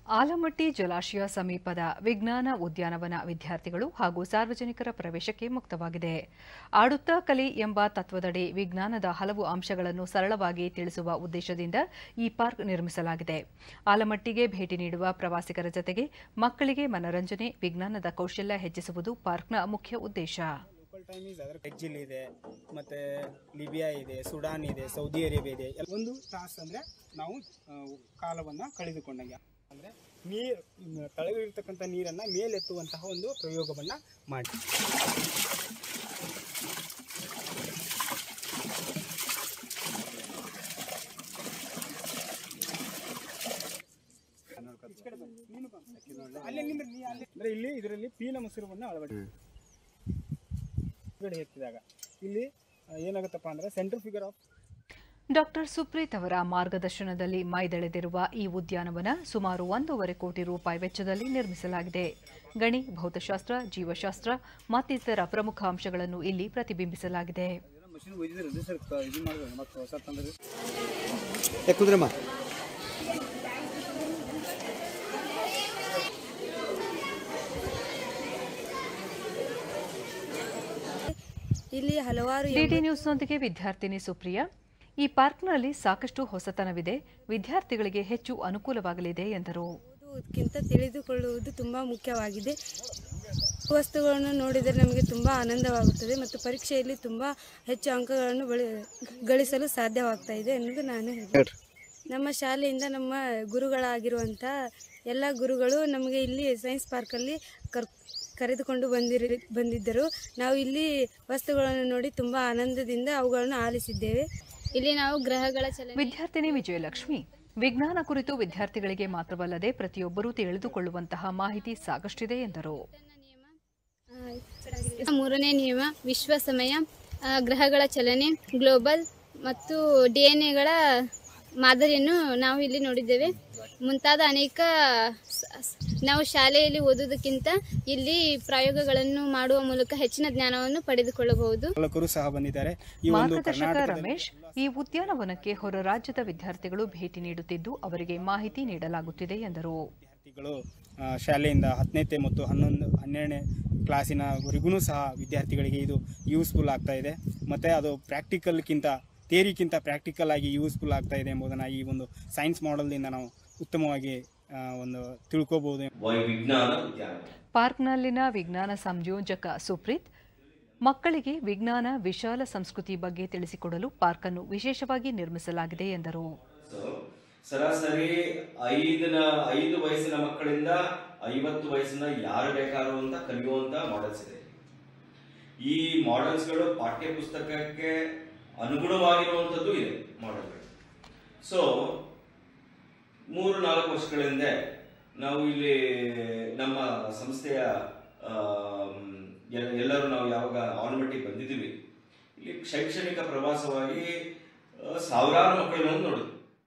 ಆಲಮಟ್ಟಿ ಜಲಾಶಯ ಸಮೀಪದ ವಿಜ್ಞಾನ ಉದ್ಯಾನವನ ವಿದ್ಯಾರ್ಥಿಗಳು ಹಾಗೂ ಸಾರ್ವಜನಿಕರ ಪ್ರವೇಶಕ್ಕೆ ಮುಕ್ತವಾಗಿದೆ ಆಡುತ್ತಾ ಕಲಿ ಎಂಬ ತತ್ವದಡಿ ವಿಜ್ಞಾನದ ಹಲವು ಅಂಶಗಳನ್ನು ಸರಳವಾಗಿ ತಿಳಿಸುವ ಉದ್ದೇಶದಿಂದ ಈ ಪಾರ್ಕ್ ನಿರ್ಮಿಸಲಾಗಿದೆ ಆಲಮಟ್ಟಿಗೆ ಭೇಟಿ ನೀಡುವ ಪ್ರವಾಸಿಗರ ಜತೆಗೆ ಮಕ್ಕಳಿಗೆ ಮನರಂಜನೆ ವಿಜ್ಞಾನದ ಕೌಶಲ್ಯ ಹೆಚ್ಚಿಸುವುದು ಪಾರ್ಕ್ನ ಮುಖ್ಯ ಉದ್ದೇಶ ಲೋಕಲ್ ಟೈಮ್ ಈಸ್ ಅದರ ಎಕ್ಜಿಲ್ ಇದೆ ಮತ್ತೆ ಲಿಬಿಯಾ ಇದೆ ಸುಡಾನ್ ಇದೆ ಸೌದಿ ಅರೇಬಿಯಾ ಇದೆ ಎಲ್ಲ- ಒಂದು ತಾಸು ಅಂದ್ರೆ ನಾವು ಆ, ಕಾಲವನ್ನ ಕಳೆದುಕೊಂಡಂಗೆ ಅಂದ್ರೆ ನೀರು ತಳಗಿರ್ತಕ್ಕಂಥ ನೀರನ್ನ ಮೇಲೆತ್ತುವಂತಹ ಒಂದು ಪ್ರಯೋಗವನ್ನ ಮಾಡಿ ಅಲ್ಲೇ ನಿಂದ್ರೆ ನೀ ಅಲ್ಲೇ ಅಂದ್ರೆ ಇಲ್ಲಿ ಇದರಲ್ಲಿ ಪೀನ ಮೊಸರವನ್ನು ಅಳವಡಿ ಹೊರಗಡೆ ಎತ್ತಿದಾಗ ಇಲ್ಲಿ ಆ, ಏನಾಗುತ್ತಪ್ಪ ಅಂದ್ರೆ central figure of doctor Supreeth ಅವರ ಮಾರ್ಗದರ್ಶನದಲ್ಲಿ ಮೈದಳೆದಿರುವ ಈ ಉದ್ಯಾನವನ ಸುಮಾರು ಒಂದೂವರೆ ಕೋಟಿ ರೂಪಾಯಿ ವೆಚ್ಚದಲ್ಲಿ ನಿರ್ಮಿಸಲಾಗಿದೆ ಗಣಿ ಭೌತಶಾಸ್ತ್ರ ಜೀವಶಾಸ್ತ್ರ ಮತ್ತಿತರ ಪ್ರಮುಖ ಅಂಶಗಳನ್ನು ಇಲ್ಲಿ ಪ್ರತಿಬಿಂಬಿಸಲಾಗಿದೆ ಮಷಿನ್ ಒಯ್ದಿದ್ರೆ ಸರ್ ಇದು ಮಾಡಿದ್ರೆ ಮತ್ತೆ ಹೊಸ ತಂದ್ರೆ ಕುಂದ್ರಮ್ಮ ಇಲ್ಲಿ ಹಲವಾರು ಡಿಡಿ ನ್ಯೂಸ್ನೊಂದಿಗೆ ವಿದ್ಯಾರ್ಥಿನಿ ಸುಪ್ರಿಯಾ ಈ ಪಾರ್ಕ್ನಲ್ಲಿ ಸಾಕಷ್ಟು ಹೊಸತನವಿದೆ ವಿದ್ಯಾರ್ಥಿಗಳಿಗೆ ಹೆಚ್ಚು ಅನುಕೂಲವಾಗಲಿದೆ ಎಂದರು ಓದುವುದಕ್ಕಿಂತ ತಿಳಿದುಕೊಳ್ಳುವುದು ತುಂಬ ಮುಖ್ಯವಾಗಿದೆ ವಸ್ತುಗಳನ್ನು ನೋಡಿದರೆ ನಮಗೆ ತುಂಬ ಆನಂದವಾಗುತ್ತದೆ ಮತ್ತು ಪರೀಕ್ಷೆಯಲ್ಲಿ ತುಂಬ ಹೆಚ್ಚು ಅಂಕಗಳನ್ನು ಬಳಿ ಗಳಿಸಲು ಸಾಧ್ಯವಾಗ್ತಾ ಇದೆ ಎನ್ನುವುದು ನಾನು ಹೇಳ್ತೀನಿ ನಮ್ಮ ಶಾಲೆಯಿಂದ ನಮ್ಮ ಗುರುಗಳಾಗಿರುವಂಥ ಎಲ್ಲ ಗುರುಗಳು ನಮಗೆ ಇಲ್ಲಿ ಸೈನ್ಸ್ ಪಾರ್ಕಲ್ಲಿ ಕರ್ ಕರೆದುಕೊಂಡು ಬಂದಿರಿ ಬಂದಿದ್ದರು ನಾವು ಇಲ್ಲಿ ವಸ್ತುಗಳನ್ನು ನೋಡಿ ತುಂಬ ಆನಂದದಿಂದ ಅವುಗಳನ್ನು ಆಲಿಸಿದ್ದೇವೆ ಇಲ್ಲಿ ನಾವು ಗ್ರಹಗಳ ಚಲನೆ ವಿದ್ಯಾರ್ಥಿನಿ ವಿಜಯಲಕ್ಷ್ಮಿ ವಿಜ್ಞಾನ ಕುರಿತು ವಿದ್ಯಾರ್ಥಿಗಳಿಗೆ ಮಾತ್ರವಲ್ಲದೆ ಪ್ರತಿಯೊಬ್ಬರೂ ತಿಳಿದುಕೊಳ್ಳುವಂತಹ ಮಾಹಿತಿ ಸಾಕಷ್ಟಿದೆ ಎಂದರು ಮೂರನೇ ನಿಯಮ ವಿಶ್ವ ಸಮಯ ಆ, ಗ್ರಹಗಳ ಚಲನೆ ಗ್ಲೋಬಲ್ ಮತ್ತು ಡಿ ಎನ್ ಎಗಳ ಮಾದರಿಯನ್ನು ನಾವು ಇಲ್ಲಿ ನೋಡಿದ್ದೇವೆ ಮುಂತಾದ ಅನೇಕ ಸ- ಸ- ನಾವು ಶಾಲೆಯಲ್ಲಿ ಓದುವುದಕ್ಕಿಂತ ಇಲ್ಲಿ ಪ್ರಯೋಗಗಳನ್ನು ಮಾಡುವ ಮೂಲಕ ಹೆಚ್ಚಿನ ಜ್ಞಾನವನ್ನು ಪಡೆದುಕೊಳ್ಳಬಹುದು ಪಾಲಕರು ಸಹ ಬಂದಿದ್ದಾರೆ ಈ ಒಂದು ಮಾರ್ಗದರ್ಶಕ ಕರ್ನಾಟಕದ ರಮೇಶ್ ಈ ಉದ್ಯಾನವನಕ್ಕೆ ಹೊರ ರಾಜ್ಯದ ವಿದ್ಯಾರ್ಥಿಗಳು ಭೇಟಿ ನೀಡುತ್ತಿದ್ದು ಅವರಿಗೆ ಮಾಹಿತಿ ನೀಡಲಾಗುತ್ತಿದೆ ಎಂದರು ವಿದ್ಯಾರ್ಥಿಗಳು ಆ, ಶಾಲೆಯಿಂದ ಹತ್ತನೇತೆ ಮತ್ತು ಹನ್ನೊಂದು ಹನ್ನೆರಡನೇ ಕ್ಲಾಸಿನವರೆಗೂ ಸಹ ವಿದ್ಯಾರ್ಥಿಗಳಿಗೆ ಇದು ಯೂಸ್ಫುಲ್ ಆಗ್ತಾ ಇದೆ ಮತ್ತು ಅದು ಪ್ರಾಕ್ಟಿಕಲ್ಗಿಂತ ಥಿಯರಿಗಿಂತ ಪ್ರಾಕ್ಟಿಕಲ್ ಆಗಿ ಯೂಸ್ಫುಲ್ ಆಗ್ತಾ ಇದೆ ಎಂಬುದನ್ನು ಈ ಒಂದು ಸೈನ್ಸ್ ಮಾಡೆಲ್ನಿಂದ ನಾವು ಉತ್ತಮವಾಗಿ ಆ, ಒಂದು ತಿಳ್ಕೊಬೋದು ವೈ- ವಿಜ್ಞಾನ ಉದ್ಯಾನ ಪಾರ್ಕ್ನಲ್ಲಿನ ವಿಜ್ಞಾನ ಸಂಯೋಜಕ ಸುಪ್ರೀತ್ ಮಕ್ಕಳಿಗೆ ವಿಜ್ಞಾನ ವಿಶಾಲ ಸಂಸ್ಕೃತಿ ಬಗ್ಗೆ ತಿಳಿಸಿಕೊಡಲು ಪಾರ್ಕ್ ಅನ್ನು ವಿಶೇಷವಾಗಿ ನಿರ್ಮಿಸಲಾಗಿದೆ ಎಂದರು ಸೊ, ಸರಾಸರಿ ಐದನ ಐದು ವಯಸ್ಸಿನ ಮಕ್ಕಳಿಂದ ಐವತ್ತು ವಯಸ್ಸಿನ ಯಾರು ಬೇಕಾದ್ರು ಅಂತ ಕಲಿಯುವಂತ ಮಾಡೆಲ್ಸ್ ಇದೆ ಈ ಮಾಡೆಲ್ಸ್ಗಳು ಪಾಠ್ಯ ಪುಸ್ತಕಕ್ಕೆ ಅನುಗುಣವಾಗಿರುವಂಥದ್ದು ಇದೆ ಮಾಡೆಲ್ಗಳು ಸೊ ಮೂರು ನಾಲ್ಕು ವರ್ಷಗಳ ಹಿಂದೆ ನಾವು ಇಲ್ಲಿ ನಮ್ಮ ಸಂಸ್ಥೆಯ ಆಮ್, ಎಲ್- ಎಲ್ಲರೂ ನಾವು ಯಾವಾಗ ಆಲ್ಮಟ್ಟಿಗೆ ಬಂದಿದ್ದೀವಿ ಇಲ್ಲಿ ಶೈಕ್ಷಣಿಕ ಪ್ರವಾಸವಾಗಿ ಆ, ಸಾವಿರಾರು ಮಕ್ಕಳನ್ನು ನೋಡಿದ್ವಿ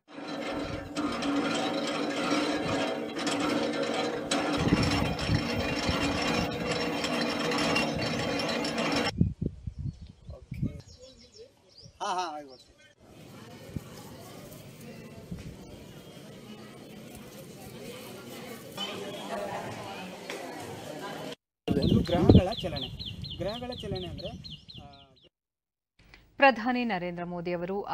ಹಾಂ ಹಾಂ ಆಯ್ತು ಒಂದು ಗ್ರಹಗಳ ಚಲನೆ ಗ್ರಹಗಳ ಚಲನೆ ಅಂದರೆ ಪ್ರಧಾನಿ ನರೇಂದ್ರ ಮೋದಿ ಅವರು